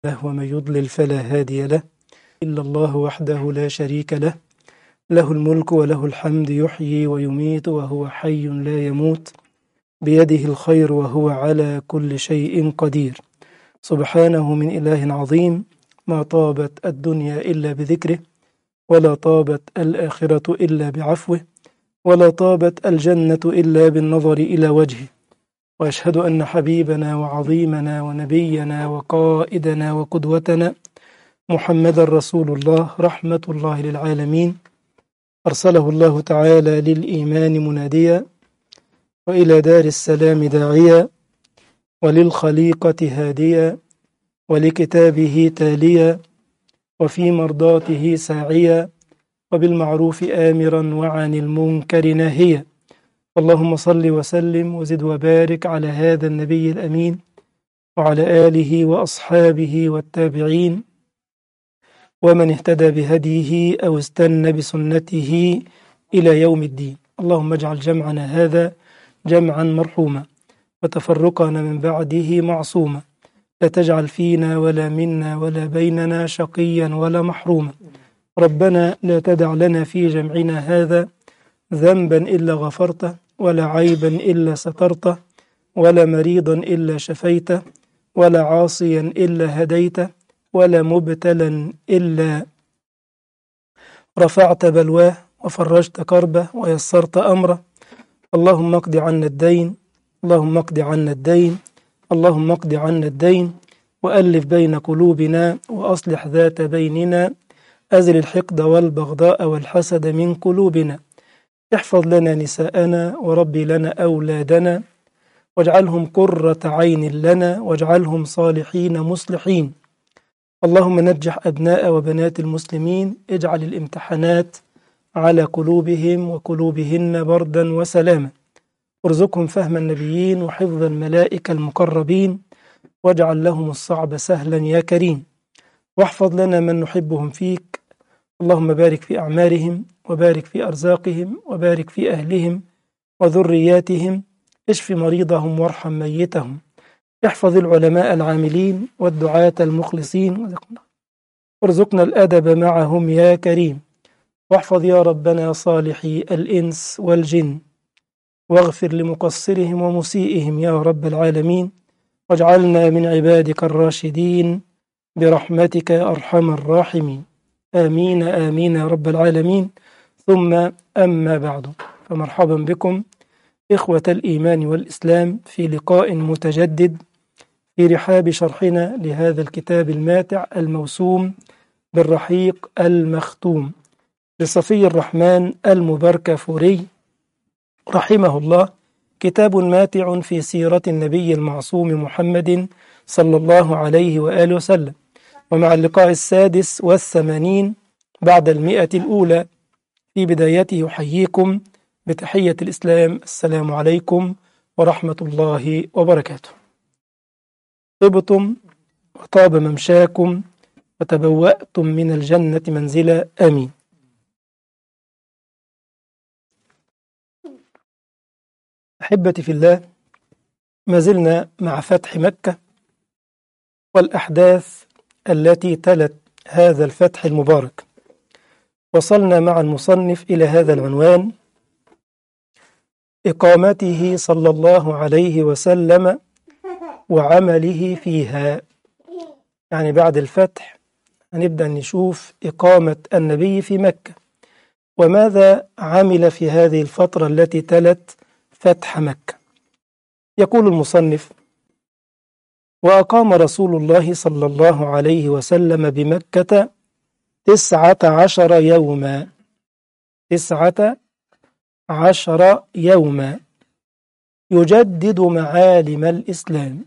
له ومن يضلل فلا هادي له إلا الله وحده لا شريك له له الملك وله الحمد يحيي ويميت وهو حي لا يموت بيده الخير وهو على كل شيء قدير سبحانه من إله عظيم ما طابت الدنيا إلا بذكره ولا طابت الآخرة إلا بعفوه ولا طابت الجنة إلا بالنظر إلى وجهه وأشهد أن حبيبنا وعظيمنا ونبينا وقائدنا وقدوتنا محمد رسول الله رحمة الله للعالمين أرسله الله تعالى للإيمان مناديا وإلى دار السلام داعيا وللخليقة هاديا ولكتابه تاليا وفي مرضاته ساعيا وبالمعروف آمرا وعن المنكر ناهيا اللهم صل وسلم وزد وبارك على هذا النبي الأمين وعلى آله وأصحابه والتابعين ومن اهتدى بهديه أو استنى بسنته إلى يوم الدين اللهم اجعل جمعنا هذا جمعا مرحوما وتفرقنا من بعده معصوما لا تجعل فينا ولا منا ولا بيننا شقيا ولا محروما ربنا لا تدع لنا في جمعنا هذا ذنبا إلا غفرته ولا عيبا إلا سترته ولا مريضا إلا شفيته ولا عاصيا إلا هديته ولا مبتلا إلا رفعت بلواه وفرجت كربه ويسرت أمره اللهم اقض عنا الدين اللهم اقض عنا الدين اللهم اقض عنا الدين وألف بين قلوبنا وأصلح ذات بيننا أزل الحقد والبغضاء والحسد من قلوبنا احفظ لنا نساءنا وربي لنا أولادنا واجعلهم قرة عين لنا واجعلهم صالحين مصلحين اللهم نجح أبناء وبنات المسلمين اجعل الامتحانات على قلوبهم وقلوبهن بردا وسلاما ارزقهم فهم النبيين وحفظ الملائكة المقربين واجعل لهم الصعب سهلا يا كريم واحفظ لنا من نحبهم فيك اللهم بارك في أعمارهم وبارك في أرزاقهم وبارك في أهلهم وذرياتهم اشف مريضهم وارحم ميتهم احفظ العلماء العاملين والدعاة المخلصين ارزقنا الأدب معهم يا كريم واحفظ يا ربنا صالحي الإنس والجن واغفر لمقصرهم ومسيئهم يا رب العالمين واجعلنا من عبادك الراشدين برحمتك يا أرحم الراحمين آمين آمين يا رب العالمين ثم أما بعد فمرحبا بكم إخوة الإيمان والإسلام في لقاء متجدد في رحاب شرحنا لهذا الكتاب الماتع الموسوم بالرحيق المختوم لصفي الرحمن المبركفوري رحمه الله كتاب ماتع في سيرة النبي المعصوم محمد صلى الله عليه وآله وسلم ومع اللقاء السادس والثمانين بعد المئة الأولى في بدايته يحييكم بتحية الإسلام السلام عليكم ورحمة الله وبركاته طبتم وطاب ممشاكم وتبوأتم من الجنة منزلا آمين أحبتي في الله ما زلنا مع فتح مكة والأحداث التي تلت هذا الفتح المبارك وصلنا مع المصنف إلى هذا العنوان إقامته صلى الله عليه وسلم وعمله فيها يعني بعد الفتح هنبدأ نشوف إقامة النبي في مكة وماذا عمل في هذه الفترة التي تلت فتح مكة يقول المصنف وأقام رسول الله صلى الله عليه وسلم بمكة تسعة عشر يوما تسعة عشر يوما يجدد معالم الإسلام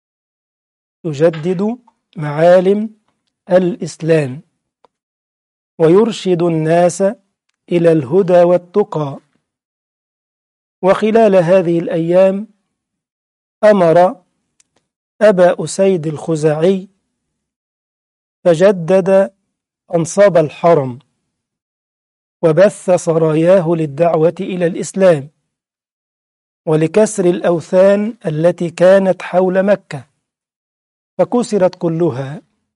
يجدد معالم الإسلام ويرشد الناس إلى الهدى والتقى وخلال هذه الأيام أمر أبا أسيد الخزاعي فجدد أنصاب الحرم وبث سراياه للدعوة إلى الإسلام ولكسر الأوثان التي كانت حول مكة فكسرت كلها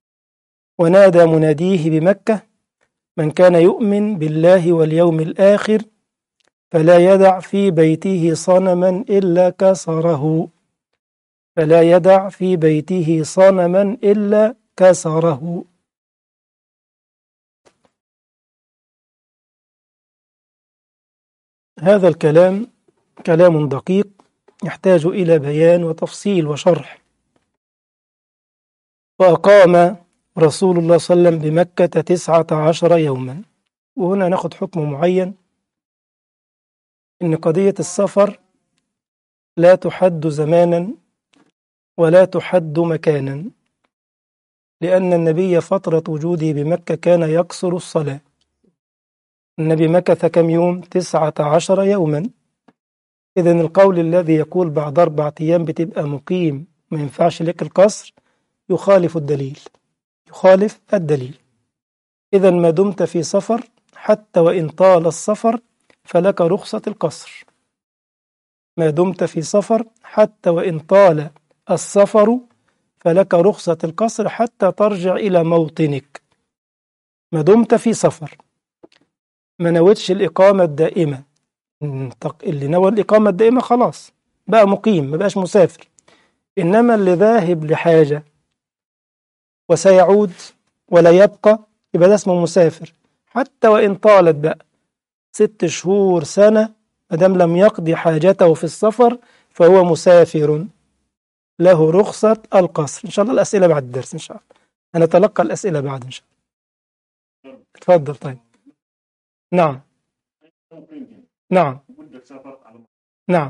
ونادى مناديه بمكة من كان يؤمن بالله واليوم الآخر فلا يدع في بيته صنما إلا كسره فلا يدع في بيته صنما إلا كسره هذا الكلام كلام دقيق يحتاج إلى بيان وتفصيل وشرح وأقام رسول الله صلى الله عليه وسلم بمكة تسعة عشر يوما وهنا ناخد حكم معين إن قضية السفر لا تحد زمانا ولا تحد مكانا لأن النبي فترة وجوده بمكة كان يقصر الصلاة النبي مكث كم يوم تسعة عشر يوما إذا القول الذي يقول بعد أربعة أيام بتبقى مقيم ما ينفعش لك القصر يخالف الدليل يخالف الدليل إذا ما دمت في سفر حتى وإن طال السفر فلك رخصة القصر ما دمت في سفر حتى وإن طال السفر فلك رخصة القصر حتى ترجع إلى موطنك ما دمت في سفر ما نويتش الإقامة الدائمة اللي نوى الإقامة الدائمة خلاص بقى مقيم ما بقاش مسافر إنما اللي ذاهب لحاجة وسيعود ولا يبقى يبقى ده اسمه مسافر حتى وإن طالت بقى ست شهور سنة ما دام لم يقضي حاجته في السفر فهو مسافر له رخصة القصر إن شاء الله الأسئلة بعد الدرس إن شاء الله هنتلقى الأسئلة بعد إن شاء الله تفضل طيب نعم نعم نعم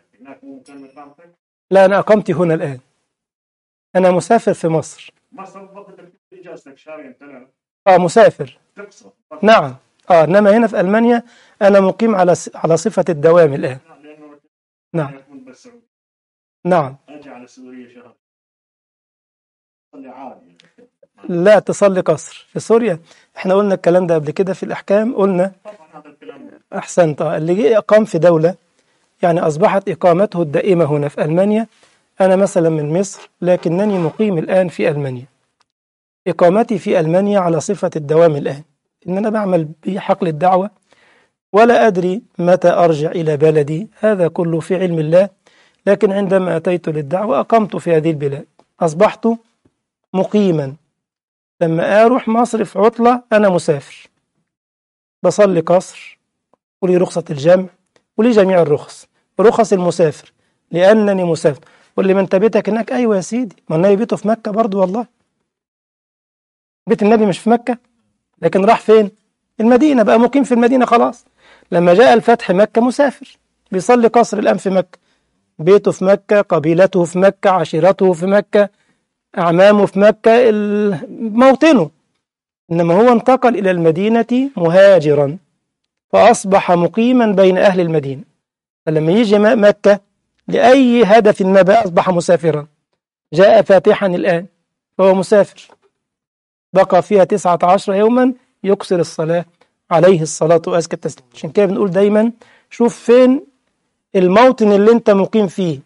لا أنا أقمت هنا الآن أنا مسافر في مصر مصر وقت اجازتك شهرين ثلاثة آه مسافر تقصر نعم آه إنما هنا في ألمانيا أنا مقيم على س- على صفة الدوام الآن لأنه نعم يكون بس نعم أجي على سوريا شهر صلي عادي لا تصلي قصر في سوريا احنا قلنا الكلام ده قبل كده في الأحكام قلنا طبعا هذا الكلام أحسنت آه، اللي جه أقام في دولة يعني أصبحت إقامته الدائمة هنا في ألمانيا أنا مثلا من مصر لكنني مقيم الآن في ألمانيا إقامتي في ألمانيا على صفة الدوام الآن إن أنا بعمل بحقل الدعوة ولا أدري متى أرجع إلى بلدي هذا كله في علم الله لكن عندما أتيت للدعوة أقمت في هذه البلاد أصبحت مقيما لما أروح مصر في عطلة أنا مسافر بصلي قصر ولي رخصة الجمع ولي جميع الرخص رخص المسافر لأنني مسافر واللي ما انت بيتك هناك أيوة يا سيدي ما النبي بيته في مكة برضو والله بيت النبي مش في مكة لكن راح فين المدينة بقى مقيم في المدينة خلاص لما جاء الفتح مكة مسافر بيصلي قصر الآن في مكة بيته في مكة قبيلته في مكة عشيرته في مكة أعمامه في مكة ال- موطنه إنما هو انتقل إلى المدينة مهاجرا فأصبح مقيما بين أهل المدينة فلما يجي م- مكة لأي هدف ما بقى أصبح مسافرا جاء فاتحا الآن فهو مسافر بقى فيها تسعة عشر يوما يقصر الصلاة عليه الصلاة وأزكى التسليم عشان كده بنقول دايما شوف فين الموطن اللي انت مقيم فيه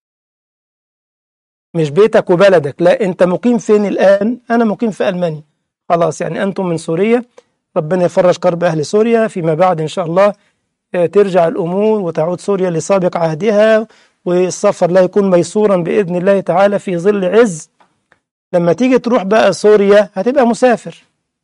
مش بيتك وبلدك لا انت مقيم فين الآن أنا مقيم في ألمانيا خلاص يعني أنتم من سوريا ربنا يفرج كرب أهل سوريا فيما بعد إن شاء الله آه، ترجع الأمور وتعود سوريا لسابق عهدها والسفر لا يكون ميسورا بإذن الله تعالى في ظل عز لما تيجي تروح بقى سوريا هتبقى مسافر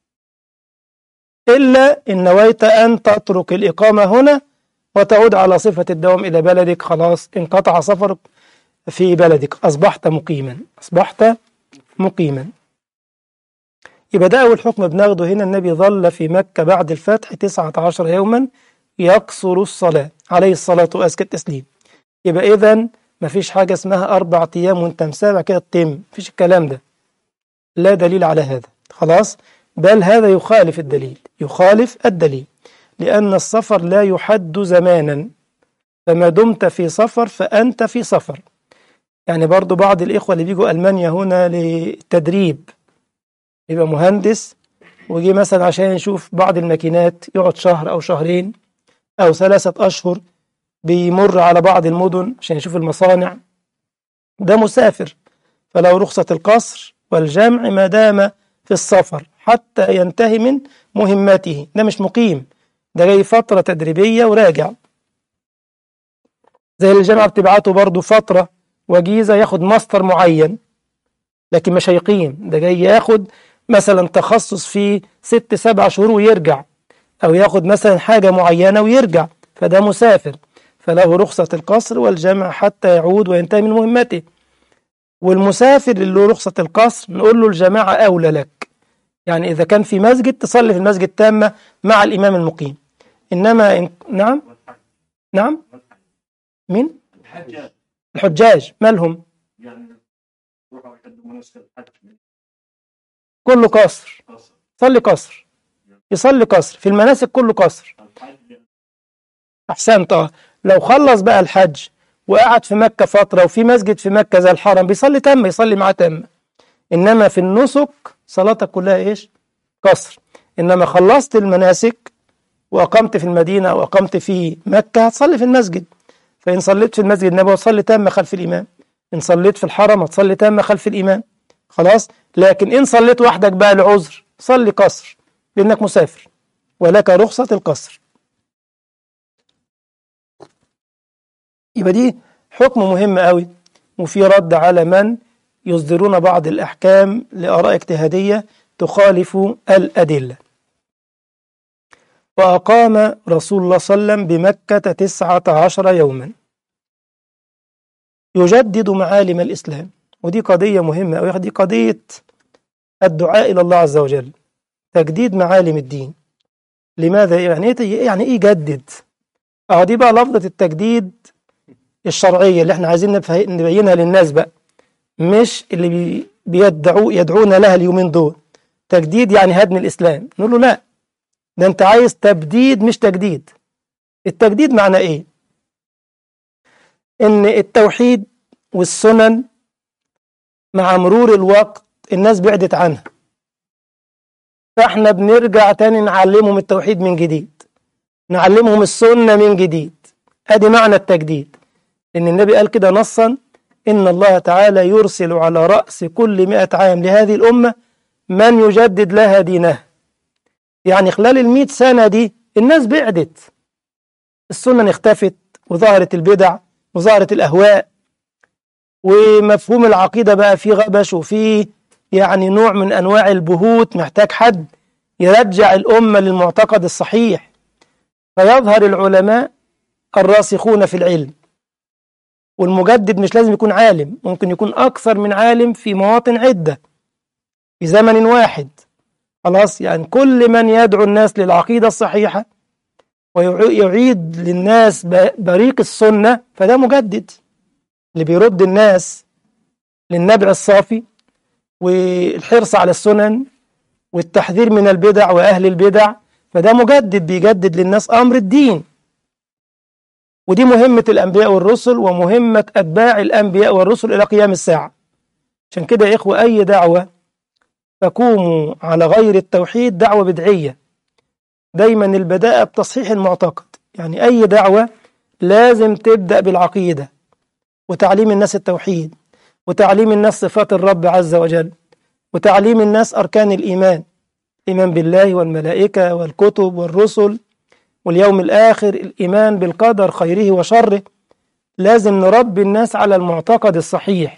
إلا إن نويت أن تترك الإقامة هنا وتعود على صفة الدوام إلى بلدك خلاص انقطع سفرك في بلدك أصبحت مقيما أصبحت مقيما يبقى ده أول حكم بناخده هنا النبي ظل في مكة بعد الفتح تسعة عشر يوما يقصر الصلاة عليه الصلاة وأزكى التسليم يبقى إذا مفيش حاجة اسمها أربع أيام وأنت مسابع كده تتم مفيش الكلام ده لا دليل على هذا خلاص بل هذا يخالف الدليل يخالف الدليل لأن السفر لا يحد زمانا فما دمت في سفر فأنت في سفر يعني برضو بعض الإخوة اللي بيجوا ألمانيا هنا للتدريب يبقى مهندس ويجي مثلا عشان يشوف بعض الماكينات يقعد شهر أو شهرين أو ثلاثة أشهر بيمر على بعض المدن عشان يشوف المصانع ده مسافر فله رخصة القصر والجمع ما دام في في السفر حتى ينتهي من مهمته ده مش مقيم ده جاي فترة تدريبية وراجع زي الجامعة بتبعته برضه فترة وجيزة ياخد ماستر معين لكن مش هيقيم ده جاي ياخد مثلا تخصص في ست سبع شهور ويرجع أو ياخد مثلا حاجة معينة ويرجع فده مسافر فله رخصة القصر والجمع حتى يعود وينتهي من مهمته والمسافر اللي له رخصة القصر نقول له الجماعة أولى لك يعني إذا كان في مسجد تصلي في المسجد تامة مع الإمام المقيم إنما إن... نعم نعم مين الحجاج الحجاج مالهم يعني يروحوا يقدموا مناسك الحج كله قصر قصر صلي قصر يصلي قصر في المناسك كله قصر الحج أحسنت اه لو خلص بقى الحج وقعد في مكة فترة وفي مسجد في مكة زي الحرم بيصلي تم يصلي معاه تم إنما في النسك صلاتك كلها إيش قصر إنما خلصت المناسك وأقمت في المدينة أو أقمت في مكة هتصلي في المسجد فإن صليت في المسجد النبوي تصلي تم خلف الإمام إن صليت في الحرم هتصلي تم خلف الإمام خلاص لكن إن صليت وحدك بقى لعذر صلي قصر لأنك مسافر ولك رخصة القصر يبقى دي حكم مهم قوي وفي رد على من يصدرون بعض الأحكام لآراء اجتهادية تخالف الأدلة وأقام رسول الله صلى الله عليه وسلم بمكة تسعة عشر يوما يجدد معالم الإسلام ودي قضية مهمة أوي دي قضية الدعاء إلى الله عز وجل تجديد معالم الدين لماذا يعني إيه يعني إيه يجدد أهو دي بقى لفظة التجديد الشرعية اللي احنا عايزين نفه- نبينها للناس بقى مش اللي بي- بيدعوا يدعون لها اليومين دول تجديد يعني هدم الإسلام نقول له لا ده انت عايز تبديد مش تجديد التجديد معناه ايه ان التوحيد والسنن مع مرور الوقت الناس بعدت عنها فاحنا بنرجع تاني نعلمهم التوحيد من جديد نعلمهم السنة من جديد ادي معنى التجديد لأن النبي قال كده نصا إن الله تعالى يرسل على رأس كل مئة عام لهذه الأمة من يجدد لها دينها يعني خلال المئة سنة دي الناس بعدت السنن اختفت وظهرت البدع وظهرت الأهواء ومفهوم العقيدة بقى فيه غبش وفيه يعني نوع من أنواع البهوت محتاج حد يرجع الأمة للمعتقد الصحيح فيظهر العلماء الراسخون في العلم والمجدد مش لازم يكون عالم ممكن يكون أكثر من عالم في مواطن عدة في زمن واحد خلاص يعني كل من يدعو الناس للعقيدة الصحيحة ويعيد للناس ب- بريق السنة فده مجدد اللي بيرد الناس للنبع الصافي والحرص على السنن والتحذير من البدع وأهل البدع فده مجدد بيجدد للناس أمر الدين ودي مهمة الأنبياء والرسل ومهمة أتباع الأنبياء والرسل إلى قيام الساعة عشان كده يا إخوة أي دعوة تقوم على غير التوحيد دعوة بدعية دايما البداءة بتصحيح المعتقد يعني أي دعوة لازم تبدأ بالعقيدة وتعليم الناس التوحيد وتعليم الناس صفات الرب عز وجل وتعليم الناس أركان الإيمان الإيمان بالله والملائكة والكتب والرسل واليوم الآخر الإيمان بالقدر خيره وشره لازم نربي الناس على المعتقد الصحيح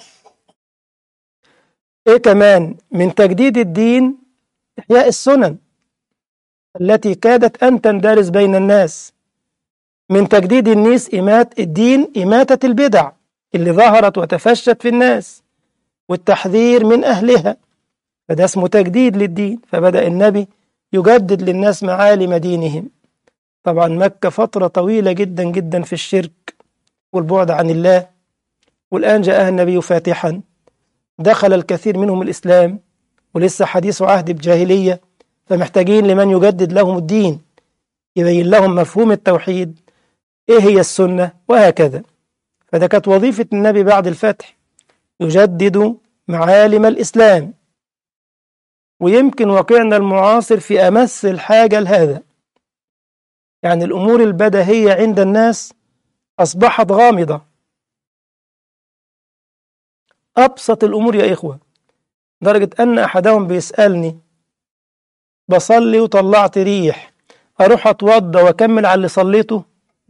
إيه كمان من تجديد الدين إحياء السنن التي كادت أن تندرس بين الناس من تجديد النيس إمات الدين إماتة البدع اللي ظهرت وتفشت في الناس والتحذير من أهلها فده اسمه تجديد للدين فبدأ النبي يجدد للناس معالم دينهم طبعا مكة فترة طويلة جدا جدا في الشرك والبعد عن الله والآن جاءها النبي فاتحا دخل الكثير منهم الإسلام ولسه حديث عهد بجاهلية فمحتاجين لمن يجدد لهم الدين يبين لهم مفهوم التوحيد إيه هي السنة وهكذا فده كانت وظيفة النبي بعد الفتح يجدد معالم الإسلام ويمكن واقعنا المعاصر في أمس الحاجة لهذا يعني الأمور البديهية عند الناس أصبحت غامضة أبسط الأمور يا إخوة لدرجة أن أحدهم بيسألني بصلي وطلعت ريح أروح أتوضى وأكمل على اللي صليته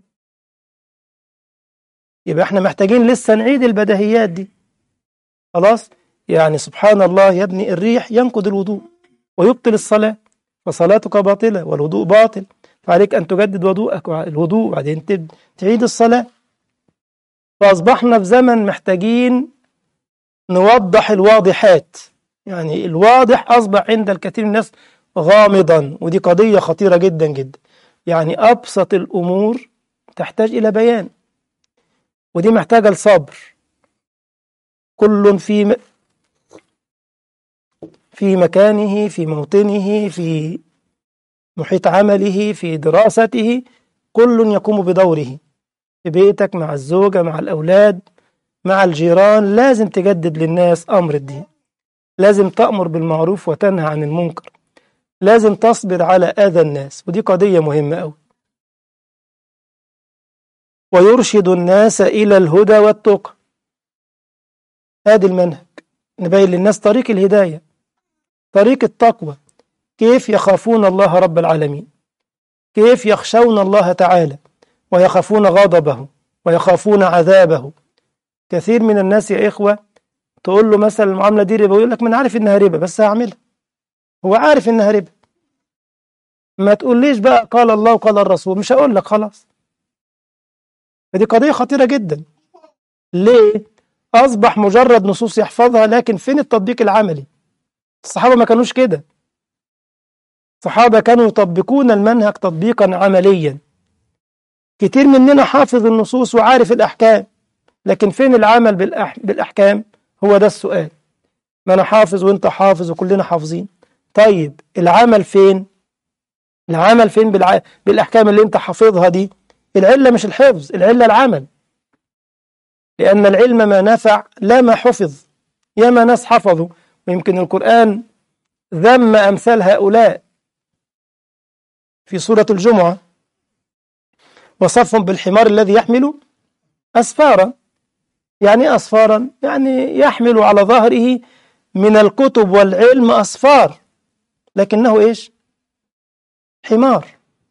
يبقى احنا محتاجين لسه نعيد البديهيات دي خلاص يعني سبحان الله يا ابني الريح ينقض الوضوء ويبطل الصلاة فصلاتك باطلة والوضوء باطل فعليك أن تجدد وضوءك الوضوء وبعدين تعيد الصلاة فأصبحنا في زمن محتاجين نوضح الواضحات يعني الواضح أصبح عند الكثير من الناس غامضا ودي قضية خطيرة جدا جدا يعني أبسط الأمور تحتاج إلى بيان ودي محتاجة لصبر كل في في مكانه في موطنه في محيط عمله في دراسته كل يقوم بدوره في بيتك مع الزوجة مع الأولاد مع الجيران لازم تجدد للناس أمر الدين لازم تأمر بالمعروف وتنهى عن المنكر لازم تصبر على أذى الناس ودي قضية مهمة أوي ويرشد الناس إلى الهدى والتقى هذا المنهج نبين للناس طريق الهداية طريق التقوى كيف يخافون الله رب العالمين كيف يخشون الله تعالى ويخافون غضبه ويخافون عذابه كثير من الناس يا إخوة تقول له مثلا المعاملة دي ربا يقول لك من عارف إنها ربا بس هعملها هو عارف إنها ربا ما تقوليش بقى قال الله وقال الرسول مش هقول لك خلاص فدي قضية خطيرة جدا ليه؟ أصبح مجرد نصوص يحفظها لكن فين التطبيق العملي الصحابة ما كانوش كده الصحابة كانوا يطبقون المنهج تطبيقا عمليا كتير مننا حافظ النصوص وعارف الأحكام لكن فين العمل بالأح... بالأحكام هو ده السؤال ما أنا حافظ وأنت حافظ وكلنا حافظين طيب العمل فين العمل فين بالع... بالأحكام اللي أنت حافظها دي العلة مش الحفظ العلة العمل لأن العلم ما نفع لا ما حفظ ياما ناس حفظوا ويمكن القرآن ذم أمثال هؤلاء في سورة الجمعة وصفهم بالحمار الذي يحمل أسفارا يعني أسفارا يعني يحمل على ظهره من الكتب والعلم أسفار لكنه إيش حمار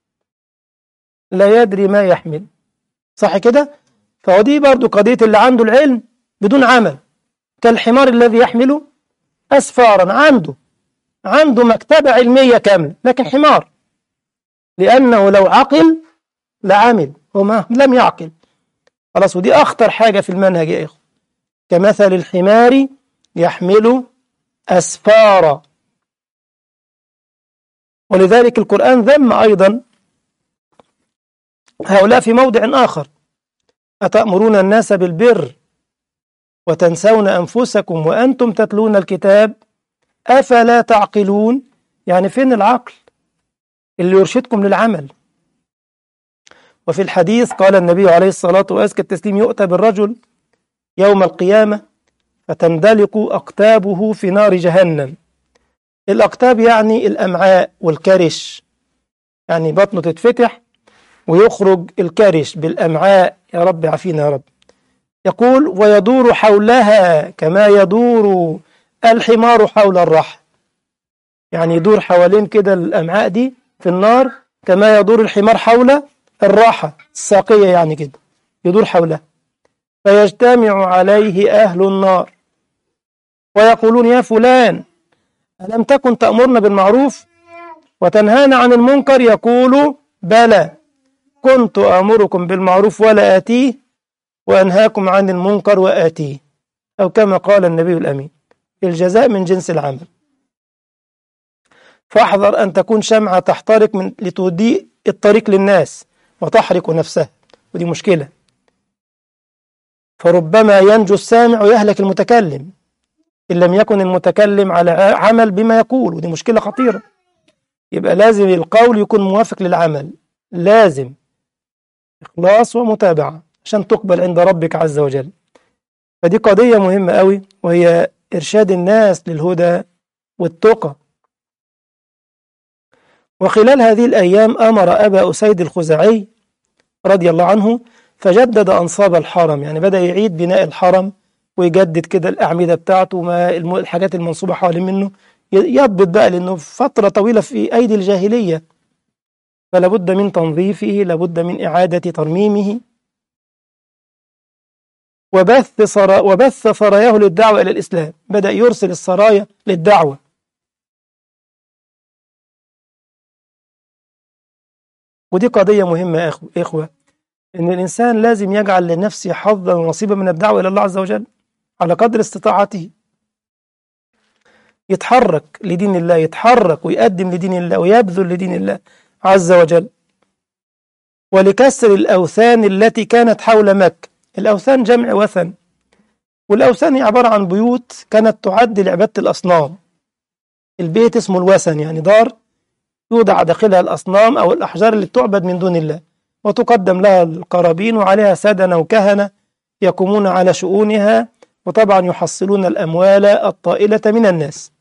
لا يدري ما يحمل صح كده فهو دي برضو قضية اللي عنده العلم بدون عمل كالحمار الذي يحمل أسفارا عنده عنده مكتبة علمية كاملة لكن حمار لأنه لو عقل لعمل هو ما لم يعقل خلاص ودي أخطر حاجة في المنهج يا إخوة كمثل الحمار يحمل أسفارا ولذلك القرآن ذم أيضا هؤلاء في موضع آخر أتأمرون الناس بالبر وتنسون أنفسكم وأنتم تتلون الكتاب أفلا تعقلون يعني فين العقل اللي يرشدكم للعمل وفي الحديث قال النبي عليه الصلاة وأزكى التسليم يؤتى بالرجل يوم القيامة فتندلق أقتابه في نار جهنم الأقتاب يعني الأمعاء والكرش يعني بطنه تتفتح ويخرج الكرش بالأمعاء يا رب عافينا يا رب يقول ويدور حولها كما يدور الحمار حول الرحى يعني يدور حوالين كده الأمعاء دي في النار كما يدور الحمار حول الراحة الساقية يعني كده يدور حولها فيجتمع عليه أهل النار ويقولون يا فلان ألم تكن تأمرنا بالمعروف وتنهانا عن المنكر يقول بلى كنت آمركم بالمعروف ولا آتيه وأنهاكم عن المنكر وآتيه أو كما قال النبي الأمين الجزاء من جنس العمل فاحذر أن تكون شمعة تحترق من لتودي الطريق للناس وتحرق نفسها ودي مشكلة فربما ينجو السامع ويهلك المتكلم إن لم يكن المتكلم على عمل بما يقول ودي مشكلة خطيرة يبقى لازم القول يكون موافق للعمل لازم إخلاص ومتابعة عشان تقبل عند ربك عز وجل فدي قضية مهمة قوي وهي إرشاد الناس للهدى والتقى وخلال هذه الأيام أمر أبا أسيد الخزاعي رضي الله عنه فجدد أنصاب الحرم يعني بدأ يعيد بناء الحرم ويجدد كده الأعمدة بتاعته وما الم- الحاجات المنصوبة حوالين منه ي- يضبط بقى لأنه فترة طويلة في أيدي الجاهلية فلا بد من تنظيفه لابد من إعادة ترميمه وبث صرا وبث ثراياه للدعوة إلى الإسلام بدأ يرسل السرايا للدعوة ودي قضية مهمة يا أخو- إخوة إن الإنسان لازم يجعل لنفسه حظا ونصيبا من الدعوة إلى الله عز وجل على قدر استطاعته يتحرك لدين الله يتحرك ويقدم لدين الله ويبذل لدين الله عز وجل ولكسر الأوثان التي كانت حول مكة الأوثان جمع وثن والأوثان هي عبارة عن بيوت كانت تعد لعبادة الأصنام البيت اسمه الوثن يعني دار يوضع داخلها الأصنام أو الأحجار اللي تعبد من دون الله وتقدم لها القرابين وعليها سدنة وكهنة يقومون على شؤونها وطبعا يحصلون الأموال الطائلة من الناس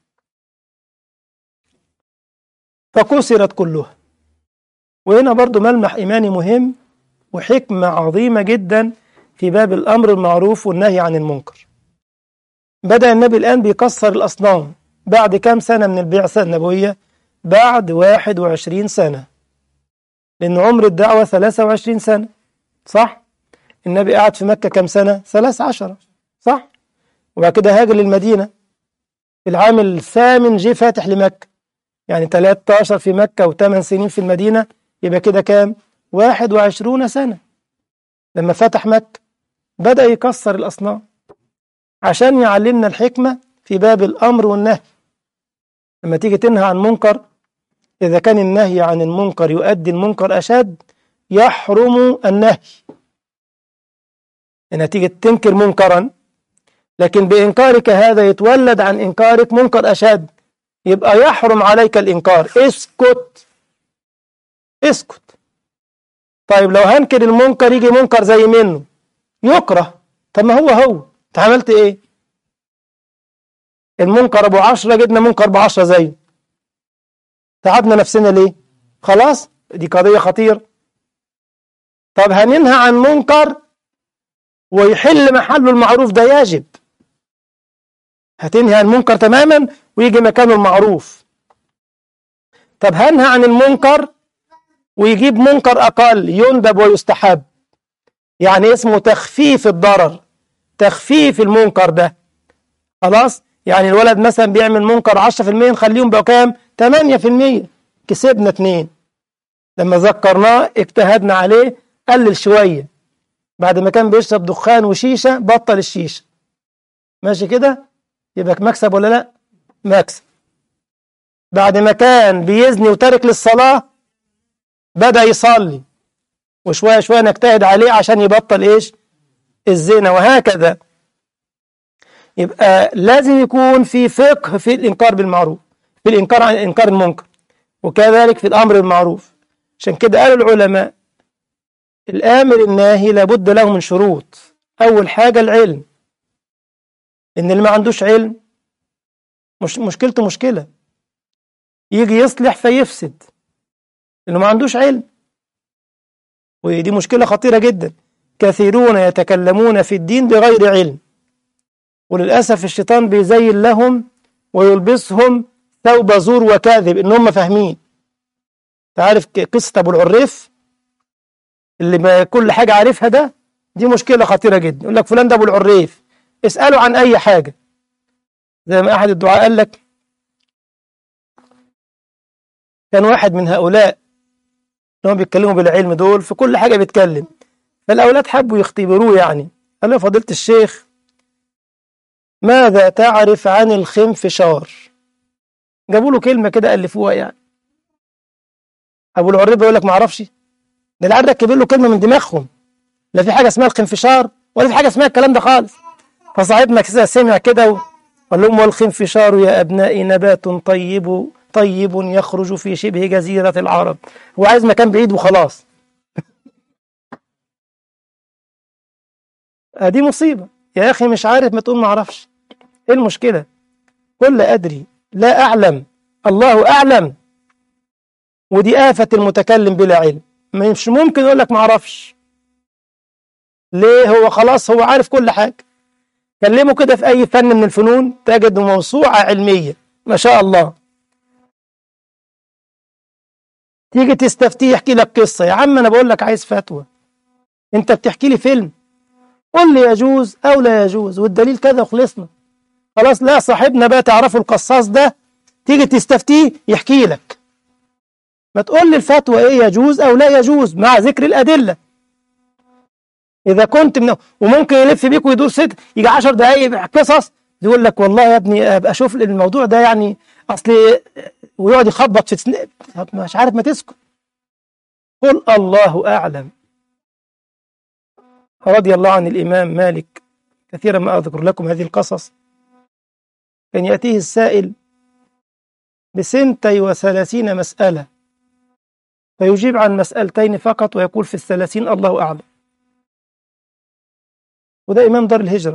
فكسرت كلها وهنا برضو ملمح إيماني مهم وحكمة عظيمة جدا في باب الأمر المعروف والنهي عن المنكر بدأ النبي الآن بيكسر الأصنام بعد كام سنة من البعثة النبوية بعد 21 سنة لأن عمر الدعوة 23 سنة صح؟ النبي قعد في مكة كام سنة؟ 13 صح؟ وبعد كده هاجر للمدينة في العام الثامن جه فاتح لمكة يعني 13 في مكة و8 سنين في المدينة يبقى كده كام؟ 21 سنة لما فتح مكة بدأ يكسر الأصنام عشان يعلمنا الحكمة في باب الأمر والنهي لما تيجي تنهى عن منكر إذا كان النهي عن المنكر يؤدي المنكر أشد يحرم النهي إنها تيجي تنكر منكرا لكن بإنكارك هذا يتولد عن إنكارك منكر أشد يبقى يحرم عليك الإنكار اسكت اسكت طيب لو هنكر المنكر يجي منكر زي منه يكره طب ما هو هو انت عملت ايه المنكر ابو عشرة جبنا منكر بعشرة زيه تعبنا نفسنا ليه خلاص دي قضية خطيرة طب هننهى عن منكر ويحل محله المعروف ده يجب هتنهي عن منكر تماما ويجي مكانه المعروف طب هنهى عن المنكر ويجيب منكر أقل يندب ويستحب يعني اسمه تخفيف الضرر تخفيف المنكر ده خلاص يعني الولد مثلا بيعمل منكر 10% نخليهم بقى كام 8% كسبنا اتنين لما ذكرناه اجتهدنا عليه قلل شوية بعد ما كان بيشرب دخان وشيشة بطل الشيشة ماشي كده يبقى مكسب ولا لا مكسب بعد ما كان بيزني وترك للصلاة بدأ يصلي وشوية شوية نجتهد عليه عشان يبطل ايش الزنا وهكذا يبقى لازم يكون في فقه في الإنكار بالمعروف في الإنكار عن إنكار المنكر وكذلك في الأمر بالمعروف عشان كده قالوا العلماء الآمر الناهي لابد له من شروط أول حاجة العلم إن اللي ما عندوش علم مش مشكلته مشكلة يجي يصلح فيفسد لأنه ما عندوش علم ودي مشكلة خطيرة جدا كثيرون يتكلمون في الدين بغير علم وللأسف الشيطان بيزين لهم ويلبسهم ثوب زور وكاذب إن هم فاهمين تعرف قصة أبو العريف اللي ما كل حاجة عارفها ده دي مشكلة خطيرة جدا يقول لك فلان ده أبو العريف اسأله عن أي حاجة زي ما أحد الدعاء قال لك كان واحد من هؤلاء اللي هم بيتكلموا بالعلم دول في كل حاجة بيتكلم فالأولاد حبوا يختبروه يعني قال له فضيلة الشيخ ماذا تعرف عن الخنفشار جابوا له كلمة كده ألفوها يعني أبو العريب بيقول لك ما أعرفش ده العيال ركبوا له كلمة من دماغهم لا في حاجة اسمها الخنفشار ولا في حاجة اسمها الكلام ده خالص فصاحبنا كده سمع كده وقال لهم والخنفشار يا أبنائي نبات طيب طيب يخرج في شبه جزيرة العرب هو عايز مكان بعيد وخلاص دي مصيبة يا أخي مش عارف ما تقول ما أعرفش إيه المشكلة قل لا أدري لا أعلم الله أعلم ودي آفة المتكلم بلا علم مش ممكن يقول لك ما أعرفش ليه هو خلاص هو عارف كل حاجة كلمه كده في أي فن من الفنون تجد موسوعة علمية ما شاء الله تيجي تستفتيه يحكي لك قصة يا عم أنا بقول لك عايز فتوى أنت بتحكي لي فيلم قل لي يجوز أو لا يجوز والدليل كذا وخلصنا خلاص لا صاحبنا بقى تعرفوا القصاص ده تيجي تستفتيه يحكي لك ما تقول لي الفتوى ايه يجوز او لا يجوز مع ذكر الادله اذا كنت من وممكن يلف بيك ويدور ست يجي 10 دقائق قصص يقول لك والله يا ابني ابقى اشوف الموضوع ده يعني اصل ويقعد يخبط في سن... طب مش عارف ما تسكت قل الله اعلم رضي الله عن الامام مالك كثيرا ما اذكر لكم هذه القصص كان ياتيه السائل بسنتي وثلاثين مساله فيجيب عن مسألتين فقط ويقول في الثلاثين الله أعلم وده إمام دار الهجرة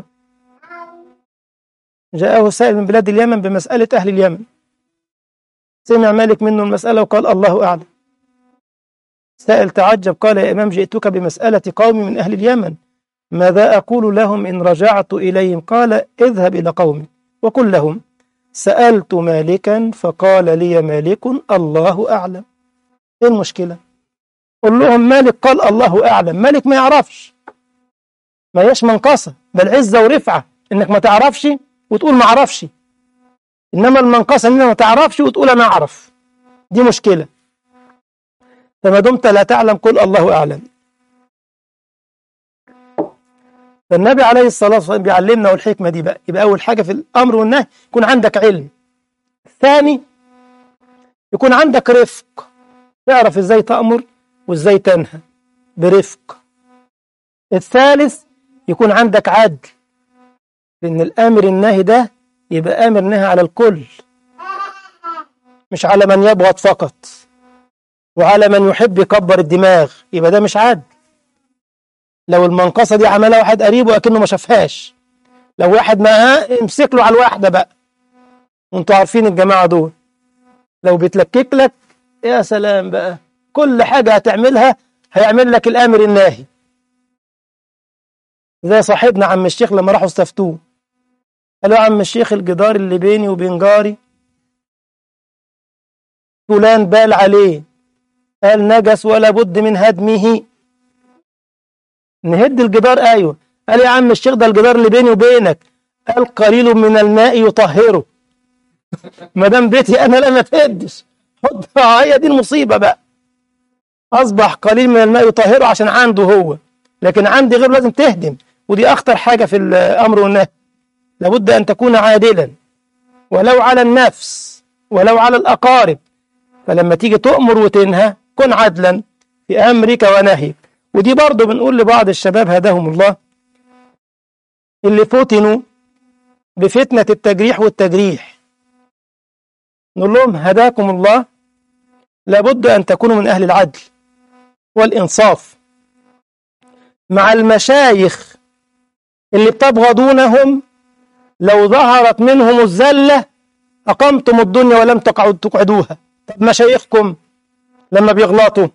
جاءه سائل من بلاد اليمن بمسألة أهل اليمن سمع مالك منه المسألة وقال الله أعلم سائل تعجب قال يا إمام جئتك بمسألة قوم من أهل اليمن ماذا أقول لهم إن رجعت إليهم قال اذهب إلى قومي وقل لهم سألت مالكا فقال لي مالك الله أعلم ايه المشكلة قل لهم مالك قال الله أعلم مالك ما يعرفش ما هيش منقصة بل عزة ورفعة انك ما تعرفش وتقول ما اعرفش انما المنقصة انك ما تعرفش وتقول انا اعرف دي مشكلة فما دمت لا تعلم قل الله أعلم فالنبي عليه الصلاة والسلام بيعلمنا والحكمة دي بقى يبقى أول حاجة في الأمر والنهي يكون عندك علم الثاني يكون عندك رفق تعرف ازاي تأمر وازاي تنهى برفق الثالث يكون عندك عدل لأن الآمر الناهي ده يبقى آمر نهي على الكل مش على من يبغض فقط وعلى من يحب يكبر الدماغ يبقى ده مش عدل لو المنقصة دي عملها واحد قريب وأكنه ما شافهاش لو واحد معاه امسك له على الواحدة بقى وانتوا عارفين الجماعة دول لو بتلكك لك يا سلام بقى كل حاجة هتعملها هيعمل لك الآمر الناهي زي صاحبنا عم الشيخ لما راحوا استفتوه قالوا يا عم الشيخ الجدار اللي بيني وبين جاري فلان بال عليه قال نجس ولا بد من هدمه نهد الجدار ايوه قال يا عم الشيخ ده الجدار اللي بيني وبينك قال قليل من الماء يطهره ما دام بيتي انا لا ما تهدش حط هي دي المصيبه بقى اصبح قليل من الماء يطهره عشان عنده هو لكن عندي غير لازم تهدم ودي اخطر حاجه في الامر والنهي لابد ان تكون عادلا ولو على النفس ولو على الاقارب فلما تيجي تؤمر وتنهى كن عدلا في امرك ونهيك ودي برضه بنقول لبعض الشباب هداهم الله اللي فتنوا بفتنة التجريح والتجريح نقول لهم هداكم الله لابد أن تكونوا من أهل العدل والإنصاف مع المشايخ اللي بتبغضونهم لو ظهرت منهم الزلة أقمتم الدنيا ولم تقعد تقعدوها طب مشايخكم لما بيغلطوا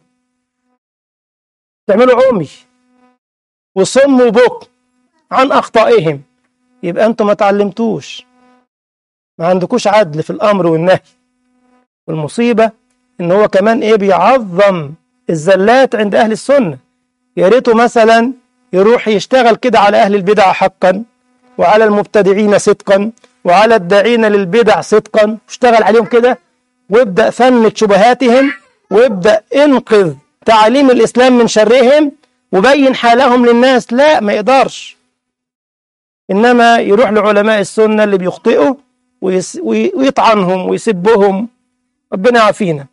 تعملوا عمي وصم وبكم عن أخطائهم يبقى أنتم ما تعلمتوش ما عندكوش عدل في الأمر والنهي والمصيبة إن هو كمان إيه بيعظم الزلات عند أهل السنة يا ريته مثلا يروح يشتغل كده على أهل البدع حقا وعلى المبتدعين صدقا وعلى الداعين للبدع صدقا اشتغل عليهم كده وابدأ فند شبهاتهم وابدأ انقذ تعاليم الإسلام من شرهم وبين حالهم للناس لا ما يقدرش إنما يروح لعلماء السنة اللي بيخطئوا ويس ويطعنهم ويسبهم ربنا يعافينا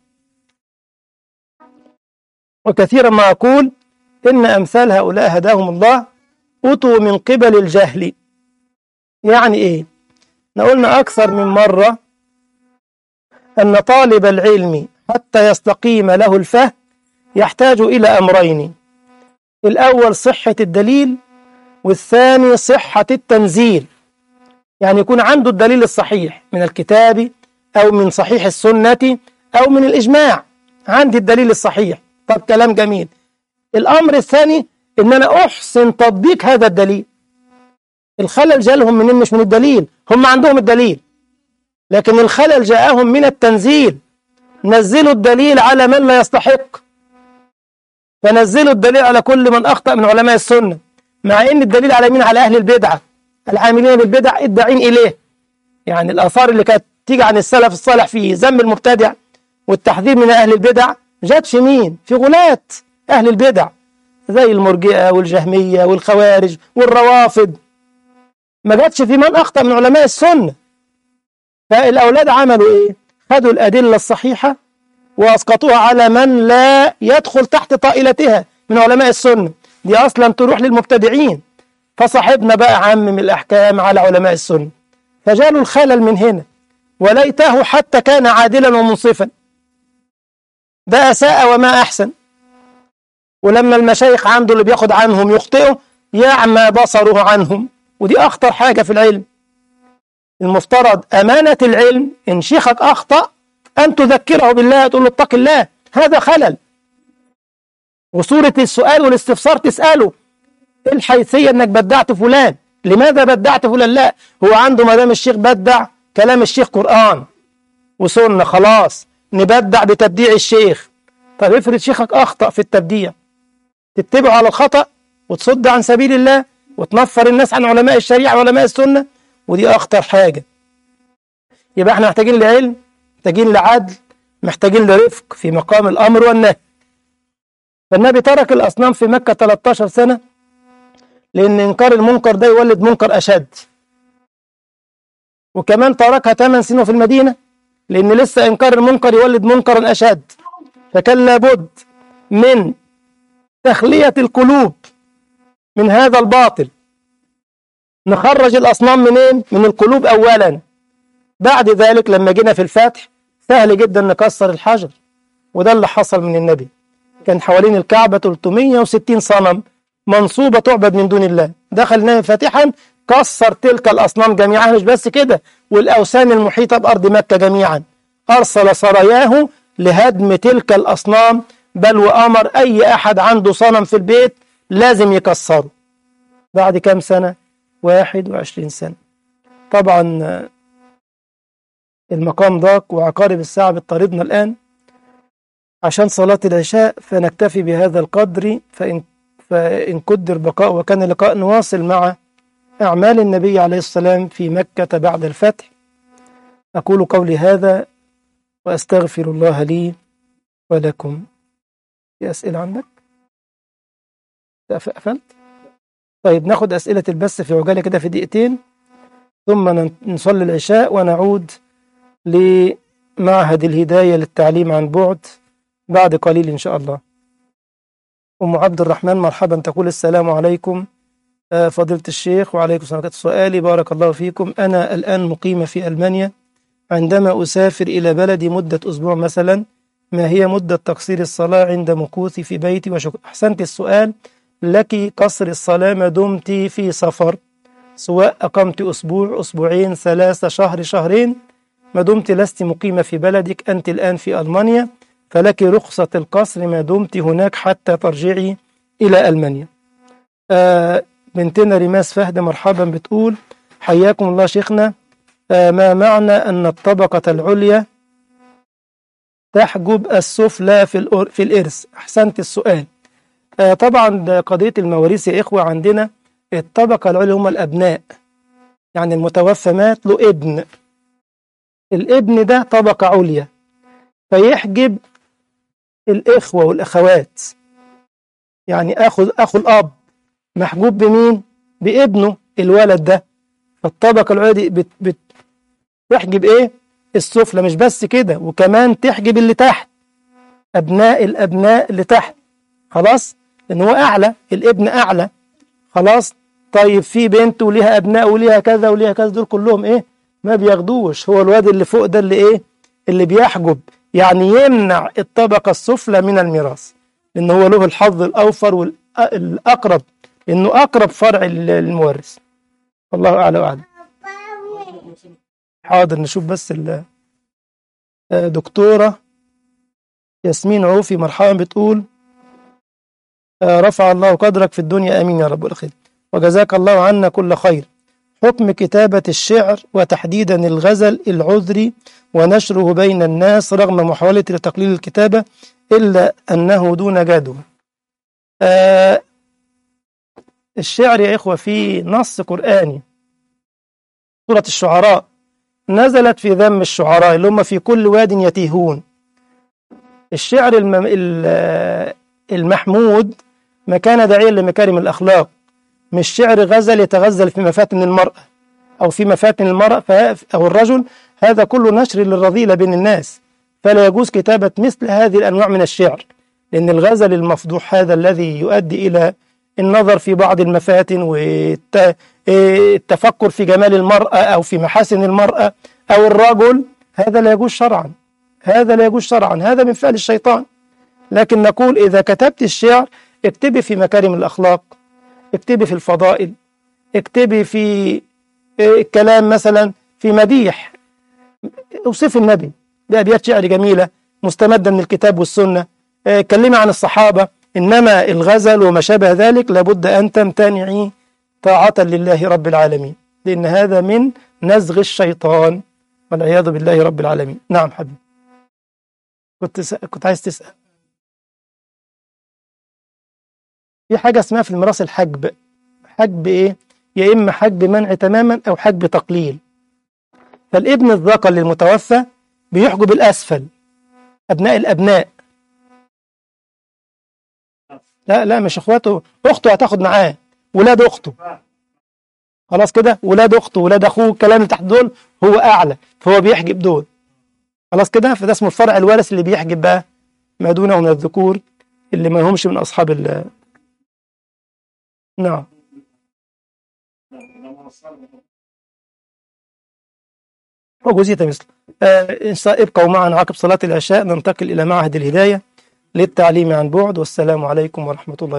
وكثيرا ما أقول إن أمثال هؤلاء هداهم الله أتوا من قبل الجهل يعني إيه قلنا أكثر من مرة أن طالب العلم حتى يستقيم له الفهم يحتاج إلى أمرين الأول صحة الدليل والثاني صحة التنزيل يعني يكون عنده الدليل الصحيح من الكتاب أو من صحيح السنة أو من الإجماع عندي الدليل الصحيح طب كلام جميل الأمر الثاني إن أنا أحسن تطبيق هذا الدليل الخلل جالهم منين مش من الدليل هم عندهم الدليل لكن الخلل جاءهم من التنزيل نزلوا الدليل على من لا يستحق فنزلوا الدليل على كل من أخطأ من علماء السنة مع أن الدليل على مين على أهل البدعة العاملين بالبدع الداعين إليه يعني الآثار اللي كانت تيجي عن السلف الصالح في ذم المبتدع والتحذير من أهل البدع جاتش مين في غلاة أهل البدع زي المرجئة والجهمية والخوارج والروافض ما جاتش في من أخطأ من علماء السنة فالأولاد عملوا إيه خدوا الأدلة الصحيحة وأسقطوها على من لا يدخل تحت طائلتها من علماء السنة دي أصلا تروح للمبتدعين فصاحبنا بقى عمم الأحكام على علماء السنة فجاله الخلل من هنا وليته حتى كان عادلا ومنصفا ده أساء وما أحسن ولما المشايخ عنده اللي بياخد عنهم يخطئوا يعمى بصره عنهم ودي أخطر حاجة في العلم المفترض أمانة العلم إن شيخك أخطأ أن تذكره بالله تقول له اتق الله هذا خلل وصورة السؤال والاستفسار تسأله إيه الحيثية أنك بدعت فلان لماذا بدعت فلان لا هو عنده ما دام الشيخ بدع كلام الشيخ قرآن وسنة خلاص نبدع بتبديع الشيخ طب افرض شيخك أخطأ في التبديع تتبعه على الخطأ وتصد عن سبيل الله وتنفر الناس عن علماء الشريعة وعلماء السنة ودي أخطر حاجة يبقى احنا محتاجين لعلم محتاجين لعدل محتاجين لرفق في مقام الأمر والنهي فالنبي ترك الأصنام في مكة 13 سنة لأن إنكار المنكر ده يولد منكر أشد وكمان تركها 8 سنين في المدينة لأن لسه إنكار المنكر يولد منكرا أشد فكان لابد من تخلية القلوب من هذا الباطل نخرج الأصنام منين؟ من القلوب أولا بعد ذلك لما جينا في الفتح سهل جدا نكسر الحجر وده اللي حصل من النبي كان حوالين الكعبة 360 صنم منصوبة تعبد من دون الله دخل النبي فاتحا كسر تلك الأصنام جميعا مش بس كده والأوثان المحيطة بأرض مكة جميعا أرسل سراياه لهدم تلك الأصنام بل وأمر أي أحد عنده صنم في البيت لازم يكسره بعد كم سنة؟ 21 سنة طبعا المقام ضاق وعقارب الساعة بتطاردنا الآن عشان صلاة العشاء فنكتفي بهذا القدر فإن, فإن قدر بقاء وكان لقاء نواصل مع أعمال النبي عليه السلام في مكة بعد الفتح أقول قولي هذا وأستغفر الله لي ولكم في أسئلة عندك؟ قفلت؟ طيب ناخد أسئلة البث في عجالة كده في دقيقتين ثم نصلي العشاء ونعود لمعهد الهداية للتعليم عن بعد بعد قليل إن شاء الله أم عبد الرحمن مرحبا تقول السلام عليكم فضيلة الشيخ وعليكم السلام سؤالي بارك الله فيكم أنا الآن مقيمة في ألمانيا عندما أسافر إلى بلدي مدة أسبوع مثلا ما هي مدة تقصير الصلاة عند مكوثي في بيتي وشكرا أحسنت السؤال لك قصر الصلاة ما دمت في سفر سواء أقمت أسبوع أسبوعين ثلاثة شهر شهرين ما دمت لست مقيمة في بلدك أنت الآن في ألمانيا فلك رخصة القصر ما دمت هناك حتى ترجعي إلى ألمانيا آه بنتنا ريماس فهد مرحبا بتقول حياكم الله شيخنا آه ما معنى أن الطبقة العليا تحجب السفلى في, في الإرث أحسنت السؤال آه طبعا قضية المواريث يا إخوة عندنا الطبقة العليا هم الأبناء يعني المتوفى مات له ابن الابن ده طبقة عليا فيحجب الإخوة والأخوات يعني أخو أخو الأب محجوب بمين؟ بابنه الولد ده فالطبقة العليا دي بت بت تحجب إيه؟ السفلى مش بس كده وكمان تحجب اللي تحت أبناء الأبناء اللي تحت خلاص؟ لأن هو أعلى الابن أعلى خلاص؟ طيب في بنت وليها أبناء وليها كذا وليها كذا دول كلهم إيه؟ ما بياخدوش هو الواد اللي فوق ده اللي إيه؟ اللي بيحجب يعني يمنع الطبقة السفلى من الميراث لأن هو له الحظ الأوفر والأقرب لأنه أقرب فرع للمورث والله أعلى وأعلم حاضر نشوف بس دكتورة ياسمين عوفي مرحبا بتقول رفع الله قدرك في الدنيا امين يا رب الخير وجزاك الله عنا كل خير حكم كتابة الشعر وتحديدا الغزل العذري ونشره بين الناس رغم محاولة تقليل الكتابة إلا أنه دون جدوى آه الشعر يا إخوة في نص قرآني سورة الشعراء نزلت في ذم الشعراء اللي هم في كل واد يتيهون الشعر الم... المحمود ما كان داعيا لمكارم الأخلاق مش شعر غزل يتغزل في مفاتن المرأة أو في مفاتن المرأة أو الرجل هذا كله نشر للرذيلة بين الناس فلا يجوز كتابة مثل هذه الأنواع من الشعر لأن الغزل المفضوح هذا الذي يؤدي إلى النظر في بعض المفاتن والتفكر في جمال المرأة أو في محاسن المرأة أو الرجل هذا لا يجوز شرعا هذا لا يجوز شرعا هذا من فعل الشيطان لكن نقول إذا كتبت الشعر اكتبي في مكارم الأخلاق اكتبي في الفضائل اكتبي في كلام مثلا في مديح اوصف النبي بأبيات شعر جميلة مستمدة من الكتاب والسنة كلمي عن الصحابة إنما الغزل وما شابه ذلك لابد أن تمتنعي طاعة لله رب العالمين لأن هذا من نزغ الشيطان والعياذ بالله رب العالمين نعم حبيبي كنت س... كنت عايز تسأل في حاجة اسمها في الميراث الحجب حجب إيه؟ يا إما حجب منع تماما أو حجب تقليل فالابن الذكر للمتوفى بيحجب الأسفل أبناء الأبناء لا لا مش اخواته اخته هتاخد معاه ولاد اخته خلاص كده ولاد اخته ولاد اخوه الكلام اللي تحت دول هو اعلى فهو بيحجب دول خلاص كده فده اسمه الفرع الوارث اللي بيحجب بقى ما دونه من الذكور اللي ما همش من اصحاب ال نعم وجزية مثل آه ابقوا معنا عقب صلاة العشاء ننتقل إلى معهد الهداية للتعليم عن بعد والسلام عليكم ورحمة الله